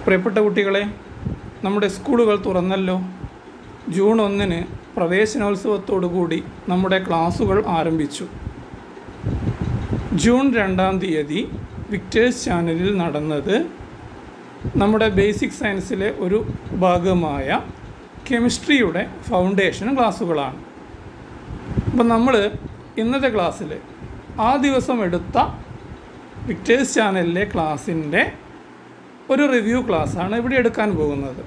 പ്രിയപ്പെട്ട കുട്ടികളെ നമ്മുടെ സ്കൂളുകൾ തുറന്നല്ലോ ജൂൺ ഒന്നിന് പ്രവേശനോത്സവത്തോടു കൂടി നമ്മുടെ ക്ലാസ്സുകൾ ആരംഭിച്ചു ജൂൺ രണ്ടാം തീയതി വിക്ടേഴ്സ് ചാനലിൽ നടന്നത് നമ്മുടെ ബേസിക് സയൻസിലെ ഒരു ഭാഗമായ കെമിസ്ട്രിയുടെ ഫൗണ്ടേഷൻ ക്ലാസ്സുകളാണ് അപ്പം നമ്മൾ ഇന്നത്തെ ക്ലാസ്സിൽ ആ ദിവസം എടുത്ത വിക്ടേഴ്സ് ചാനലിലെ ക്ലാസ്സിൻ്റെ ഒരു റിവ്യൂ ക്ലാസ്സാണ് ഇവിടെ എടുക്കാൻ പോകുന്നത്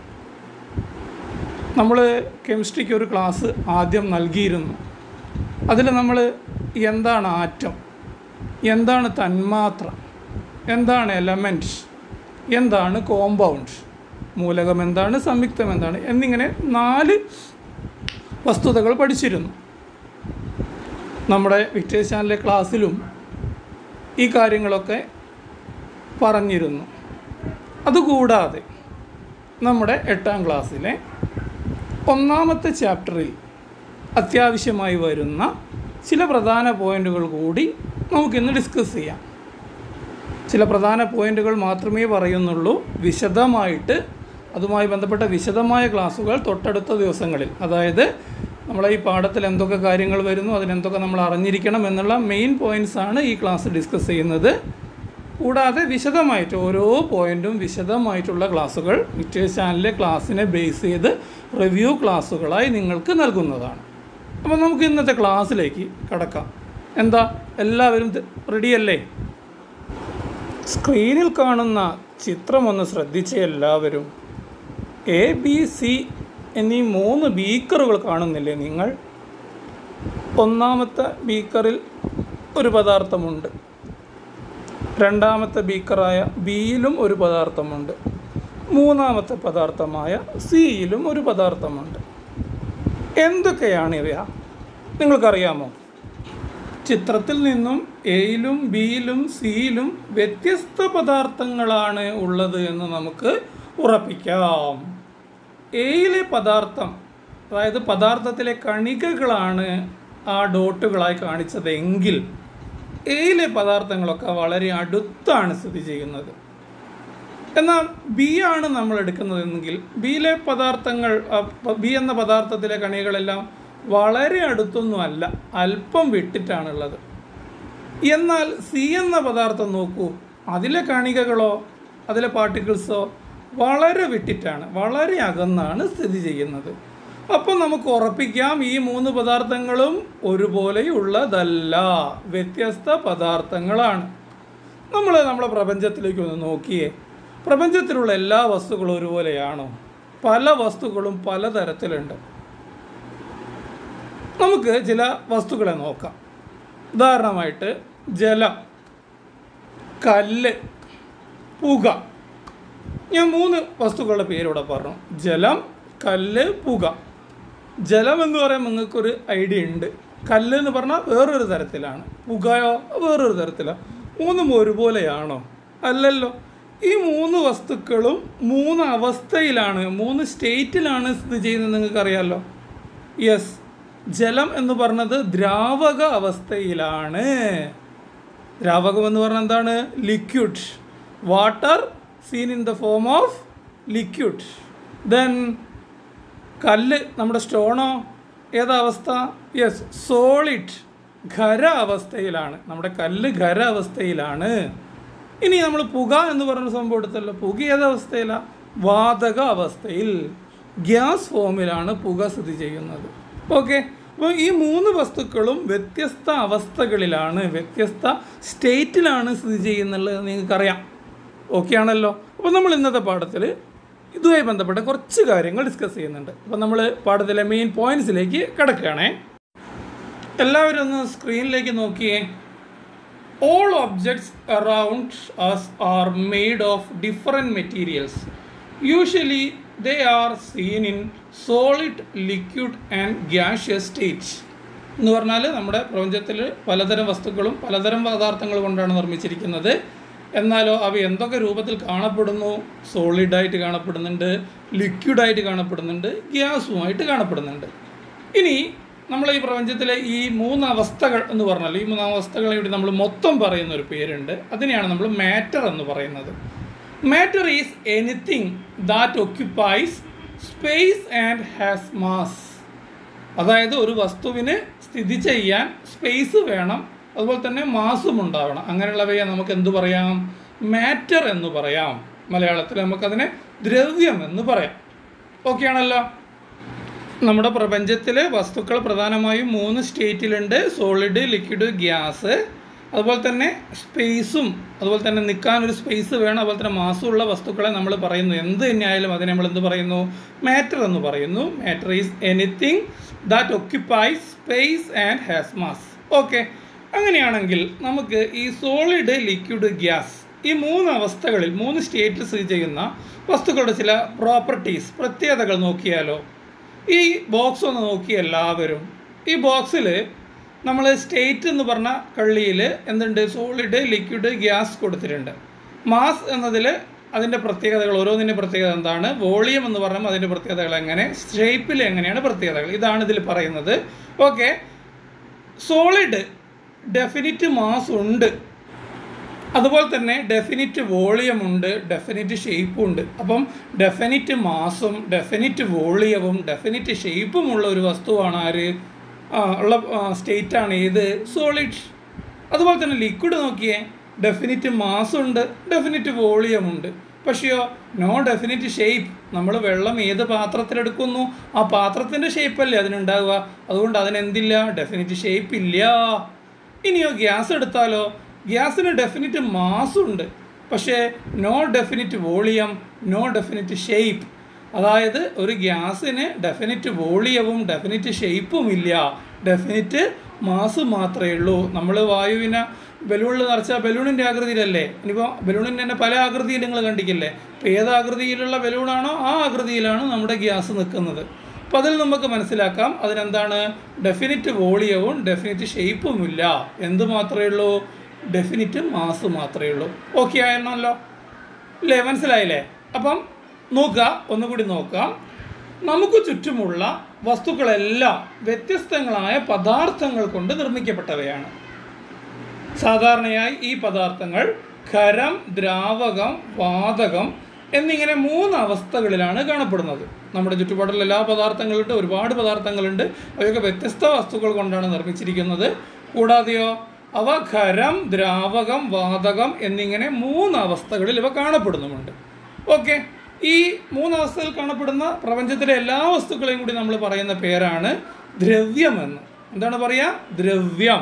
നമ്മൾ കെമിസ്ട്രിക്ക് ഒരു ക്ലാസ് ആദ്യം നൽകിയിരുന്നു അതിൽ നമ്മൾ എന്താണ് ആറ്റം എന്താണ് തന്മാത്ര എന്താണ് എലമെൻറ്റ് എന്താണ് കോമ്പൗണ്ട് മൂലകം എന്താണ് സംയുക്തം എന്താണ് എന്നിങ്ങനെ നാല് വസ്തുതകൾ പഠിച്ചിരുന്നു നമ്മുടെ വിക്ടേഴ്സ് ചാനലിലെ ക്ലാസ്സിലും ഈ കാര്യങ്ങളൊക്കെ പറഞ്ഞിരുന്നു അതുകൂടാതെ നമ്മുടെ എട്ടാം ക്ലാസ്സിലെ ഒന്നാമത്തെ ചാപ്റ്ററിൽ അത്യാവശ്യമായി വരുന്ന ചില പ്രധാന പോയിന്റുകൾ കൂടി നമുക്കിന്ന് ഡിസ്കസ് ചെയ്യാം ചില പ്രധാന പോയിന്റുകൾ മാത്രമേ പറയുന്നുള്ളൂ വിശദമായിട്ട് അതുമായി ബന്ധപ്പെട്ട വിശദമായ ക്ലാസ്സുകൾ തൊട്ടടുത്ത ദിവസങ്ങളിൽ അതായത് നമ്മളെ ഈ പാഠത്തിൽ എന്തൊക്കെ കാര്യങ്ങൾ വരുന്നു അതിനെന്തൊക്കെ നമ്മൾ അറിഞ്ഞിരിക്കണം എന്നുള്ള മെയിൻ പോയിൻറ്റ്സ് ആണ് ഈ ക്ലാസ് ഡിസ്കസ് ചെയ്യുന്നത് കൂടാതെ വിശദമായിട്ട് ഓരോ പോയിൻറ്റും വിശദമായിട്ടുള്ള ക്ലാസ്സുകൾ വിക്ടേഴ്സ് ചാനലിലെ ക്ലാസ്സിനെ ബേസ് ചെയ്ത് റിവ്യൂ ക്ലാസ്സുകളായി നിങ്ങൾക്ക് നൽകുന്നതാണ് അപ്പോൾ നമുക്ക് ഇന്നത്തെ ക്ലാസ്സിലേക്ക് കടക്കാം എന്താ എല്ലാവരും റെഡിയല്ലേ സ്ക്രീനിൽ കാണുന്ന ചിത്രം ഒന്ന് ശ്രദ്ധിച്ച എല്ലാവരും എ ബി സി എന്നീ മൂന്ന് ബീക്കറുകൾ കാണുന്നില്ലേ നിങ്ങൾ ഒന്നാമത്തെ ബീക്കറിൽ ഒരു പദാർത്ഥമുണ്ട് രണ്ടാമത്തെ ബീക്കറായ ബിയിലും ഒരു പദാർത്ഥമുണ്ട് മൂന്നാമത്തെ പദാർത്ഥമായ സിയിലും ഒരു പദാർത്ഥമുണ്ട് എന്തൊക്കെയാണ് ഇവ നിങ്ങൾക്കറിയാമോ ചിത്രത്തിൽ നിന്നും എയിലും ബിയിലും സിയിലും വ്യത്യസ്ത പദാർത്ഥങ്ങളാണ് ഉള്ളത് എന്ന് നമുക്ക് ഉറപ്പിക്കാം എയിലെ പദാർത്ഥം അതായത് പദാർത്ഥത്തിലെ കണികകളാണ് ആ ഡോട്ടുകളായി കാണിച്ചതെങ്കിൽ എയിലെ പദാർത്ഥങ്ങളൊക്കെ വളരെ അടുത്താണ് സ്ഥിതി ചെയ്യുന്നത് എന്നാൽ ബി ആണ് നമ്മൾ എടുക്കുന്നതെങ്കിൽ ബിയിലെ പദാർത്ഥങ്ങൾ ബി എന്ന പദാർത്ഥത്തിലെ കണികളെല്ലാം വളരെ അടുത്തൊന്നും അല്ല അല്പം വിട്ടിട്ടാണുള്ളത് എന്നാൽ സി എന്ന പദാർത്ഥം നോക്കൂ അതിലെ കണികകളോ അതിലെ പാർട്ടിക്കിൾസോ വളരെ വിട്ടിട്ടാണ് വളരെ അകന്നാണ് സ്ഥിതി ചെയ്യുന്നത് അപ്പം നമുക്ക് ഉറപ്പിക്കാം ഈ മൂന്ന് പദാർത്ഥങ്ങളും ഒരുപോലെയുള്ളതല്ല വ്യത്യസ്ത പദാർത്ഥങ്ങളാണ് നമ്മൾ നമ്മുടെ പ്രപഞ്ചത്തിലേക്ക് ഒന്ന് നോക്കിയേ പ്രപഞ്ചത്തിലുള്ള എല്ലാ വസ്തുക്കളും ഒരുപോലെയാണോ പല വസ്തുക്കളും പലതരത്തിലുണ്ട് നമുക്ക് ചില വസ്തുക്കളെ നോക്കാം ഉദാഹരണമായിട്ട് ജലം കല്ല് പുക ഞാൻ മൂന്ന് വസ്തുക്കളുടെ പേരിവിടെ പറഞ്ഞു ജലം കല്ല് പുക ജലം എന്ന് പറയുമ്പോൾ നിങ്ങൾക്കൊരു ഐഡിയ ഉണ്ട് കല്ല് എന്ന് പറഞ്ഞാൽ വേറൊരു തരത്തിലാണ് പുകയോ വേറൊരു തരത്തിലാണ് മൂന്നും ഒരുപോലെയാണോ അല്ലല്ലോ ഈ മൂന്ന് വസ്തുക്കളും മൂന്ന് അവസ്ഥയിലാണ് മൂന്ന് സ്റ്റേറ്റിലാണ് സ്ഥിതി ചെയ്യുന്നത് നിങ്ങൾക്കറിയാമല്ലോ യെസ് ജലം എന്ന് പറഞ്ഞത് ദ്രാവക അവസ്ഥയിലാണ് ദ്രാവകം എന്ന് പറഞ്ഞാൽ എന്താണ് liquid water seen in the form of liquid then കല്ല് നമ്മുടെ സ്റ്റോണോ ഏതാ അവസ്ഥ യെസ് സോളിഡ് ഖര അവസ്ഥയിലാണ് നമ്മുടെ കല്ല് ഖര അവസ്ഥയിലാണ് ഇനി നമ്മൾ പുക എന്ന് പറയുന്ന സംഭവം എടുത്തല്ലോ പുക ഏതവസ്ഥയിലാണ് വാതക അവസ്ഥയിൽ ഗ്യാസ് ഫോമിലാണ് പുക സ്ഥിതി ചെയ്യുന്നത് ഓക്കെ അപ്പോൾ ഈ മൂന്ന് വസ്തുക്കളും വ്യത്യസ്ത അവസ്ഥകളിലാണ് വ്യത്യസ്ത സ്റ്റേറ്റിലാണ് സ്ഥിതി ചെയ്യുന്നുള്ളത് നിങ്ങൾക്കറിയാം ഓക്കെ ആണല്ലോ അപ്പോൾ നമ്മൾ ഇന്നത്തെ പാഠത്തിൽ ഇതുമായി ബന്ധപ്പെട്ട കുറച്ച് കാര്യങ്ങൾ ഡിസ്കസ് ചെയ്യുന്നുണ്ട് അപ്പോൾ നമ്മൾ പാഠത്തിലെ മെയിൻ പോയിന്റ്സിലേക്ക് കിടക്കുകയാണേ എല്ലാവരും ഒന്ന് സ്ക്രീനിലേക്ക് നോക്കിയേ all objects around us are made of different materials. Usually, they are seen in solid, liquid, and gaseous state. എന്ന് പറഞ്ഞാൽ നമ്മുടെ പ്രപഞ്ചത്തിൽ പലതരം വസ്തുക്കളും പലതരം പദാർത്ഥങ്ങൾ കൊണ്ടാണ് നിർമ്മിച്ചിരിക്കുന്നത് എന്നാലോ അവ എന്തൊക്കെ രൂപത്തിൽ കാണപ്പെടുന്നു സോളിഡായിട്ട് കാണപ്പെടുന്നുണ്ട് ലിക്വിഡായിട്ട് കാണപ്പെടുന്നുണ്ട് ഗ്യാസുമായിട്ട് കാണപ്പെടുന്നുണ്ട് ഇനി നമ്മൾ ഈ പ്രപഞ്ചത്തിലെ ഈ മൂന്ന് അവസ്ഥകൾ എന്ന് പറഞ്ഞാൽ ഈ മൂന്ന് അവസ്ഥകളെ കൂടി നമ്മൾ മൊത്തം പറയുന്ന ഒരു പേരുണ്ട് അതിനെയാണ് നമ്മൾ മാറ്റർ എന്ന് പറയുന്നത് matter is anything that occupies space and has mass അതായത് ഒരു വസ്തുവിന് സ്ഥിതി ചെയ്യാൻ സ്പേസ് വേണം അതുപോലെ തന്നെ മാസും ഉണ്ടാവണം അങ്ങനെയുള്ളവയെ നമുക്ക് എന്തു പറയാം മാറ്റർ എന്ന് പറയാം മലയാളത്തിൽ നമുക്കതിനെ ദ്രവ്യം എന്ന് പറയാം ഓക്കെ ആണല്ലോ നമ്മുടെ പ്രപഞ്ചത്തിൽ വസ്തുക്കൾ പ്രധാനമായും മൂന്ന് സ്റ്റേറ്റിലുണ്ട് സോളിഡ് ലിക്വിഡ് ഗ്യാസ് അതുപോലെ തന്നെ സ്പേസും അതുപോലെ തന്നെ നിൽക്കാൻ ഒരു സ്പേസ് വേണം അതുപോലെ തന്നെ മാസമുള്ള വസ്തുക്കളെ നമ്മൾ പറയുന്നു എന്ത് തന്നെയായാലും അതിനെ നമ്മൾ എന്ത് പറയുന്നു മാറ്റർ എന്ന് പറയുന്നു matter is anything that occupies space and has mass okay അങ്ങനെയാണെങ്കിൽ നമുക്ക് ഈ സോളിഡ് ലിക്വിഡ് ഗ്യാസ് ഈ മൂന്ന് അവസ്ഥകളിൽ മൂന്ന് സ്റ്റേറ്റിൽ സ്ഥിതി ചെയ്യുന്ന വസ്തുക്കളുടെ ചില പ്രോപ്പർട്ടീസ് പ്രത്യേകതകൾ നോക്കിയാലോ ഈ ബോക്സ് ഒന്ന് നോക്കി എല്ലാവരും ഈ ബോക്സിൽ നമ്മൾ സ്റ്റേറ്റ് എന്ന് പറഞ്ഞ കള്ളിയിൽ എന്തുണ്ട് സോളിഡ് ലിക്വിഡ് ഗ്യാസ് കൊടുത്തിട്ടുണ്ട് മാസ് എന്നതിൽ അതിൻ്റെ പ്രത്യേകതകൾ ഓരോന്നിൻ്റെ പ്രത്യേകത എന്താണ് വോളിയം എന്ന് പറയുമ്പോൾ അതിൻ്റെ പ്രത്യേകതകൾ എങ്ങനെ ഷേപ്പിൽ എങ്ങനെയാണ് പ്രത്യേകതകൾ ഇതാണ് ഇതിൽ പറയുന്നത് ഓക്കെ സോളിഡ് ഡെഫിനിറ്റ് മാസ് ഉണ്ട് അതുപോലെ തന്നെ ഡെഫിനിറ്റ് വോളിയം ഉണ്ട് ഡെഫിനിറ്റ് ഷേപ്പും ഉണ്ട് അപ്പം ഡെഫിനിറ്റ് മാസും ഡെഫിനിറ്റ് വോളിയവും ഡെഫിനിറ്റ് ഷേപ്പും ഉള്ള ഒരു വസ്തുവാണ് ആര് ആ, ഉള്ള സ്റ്റേറ്റാണ് ഏത് സോളിഡ് അതുപോലെ തന്നെ ലിക്വിഡ് നോക്കിയേ ഡെഫിനിറ്റ് മാസ് ഉണ്ട് ഡെഫിനിറ്റ് വോളിയം ഉണ്ട് പക്ഷെയോ നോ ഡെഫിനിറ്റ് ഷേപ്പ് നമ്മൾ വെള്ളം ഏത് പാത്രത്തിലെടുക്കുന്നു ആ പാത്രത്തിൻ്റെ ഷേപ്പല്ലേ അതിനുണ്ടാവുക അതുകൊണ്ട് അതിനെന്തില്ല ഡെഫിനിറ്റ് ഷേപ്പ് ഇല്ല ഇനിയോ ഗ്യാസ് എടുത്താലോ ഗ്യാസിന് ഡെഫിനിറ്റ് മാസ് ഉണ്ട് പക്ഷേ no definite volume no definite shape അതായത് ഒരു ഗ്യാസിന് ഡെഫിനിറ്റ് വോളിയവും ഡെഫിനിറ്റ് ഷേപ്പും ഇല്ല ഡെഫിനിറ്റ് മാസ് മാത്രമേ ഉള്ളൂ നമ്മൾ വായുവിനെ ബലൂണിൽ നിറച്ചാൽ ബലൂണിൻ്റെ ആകൃതിയിലല്ലേ ഇനിയിപ്പോൾ ബലൂണിന് തന്നെ പല ആകൃതിയിൽ നിങ്ങൾ കണ്ടിക്കില്ലേ അപ്പോൾ ഏത് ആകൃതിയിലുള്ള ബലൂണാണോ ആ ആകൃതിയിലാണ് നമ്മുടെ ഗ്യാസ് നിൽക്കുന്നത് അപ്പോൾ അതിൽ നമുക്ക് മനസ്സിലാക്കാം അതിനെന്താണ് ഡെഫിനിറ്റ് വോളിയവും ഡെഫിനിറ്റ് ഷേപ്പും ഇല്ല എന്ത് മാത്രമേ ഉള്ളൂ ഡെഫിനിറ്റ് മാസ് മാത്രമേ ഉള്ളൂ ഓക്കെ ആയിരുന്നല്ലോ അല്ലേ മനസ്സിലായില്ലേ അപ്പം നോക്കുക ഒന്നുകൂടി നോക്കാം നമുക്ക് ചുറ്റുമുള്ള വസ്തുക്കളെല്ലാം വ്യത്യസ്തങ്ങളായ പദാർത്ഥങ്ങൾ കൊണ്ട് നിർമ്മിക്കപ്പെട്ടവയാണ് സാധാരണയായി ഈ പദാർത്ഥങ്ങൾ ഖരം ദ്രാവകം വാതകം എന്നിങ്ങനെ മൂന്ന് അവസ്ഥകളിലാണ് കാണപ്പെടുന്നത് നമ്മുടെ ചുറ്റുപാടിൽ എല്ലാ പദാർത്ഥങ്ങളുണ്ട് ഒരുപാട് പദാർത്ഥങ്ങളുണ്ട് അവയൊക്കെ വ്യത്യസ്ത വസ്തുക്കൾ കൊണ്ടാണ് നിർമ്മിച്ചിരിക്കുന്നത് കൂടാതെയോ അവ ഖരം ദ്രാവകം വാതകം എന്നിങ്ങനെ മൂന്ന് അവസ്ഥകളിൽ ഇവ കാണപ്പെടുന്നുമുണ്ട് ഓക്കെ ഈ മൂന്ന് അവസ്ഥയിൽ കാണപ്പെടുന്ന പ്രപഞ്ചത്തിലെ എല്ലാ വസ്തുക്കളെയും കൂടി നമ്മൾ പറയുന്ന പേരാണ് ദ്രവ്യമെന്ന് എന്താണ് പറയുക ദ്രവ്യം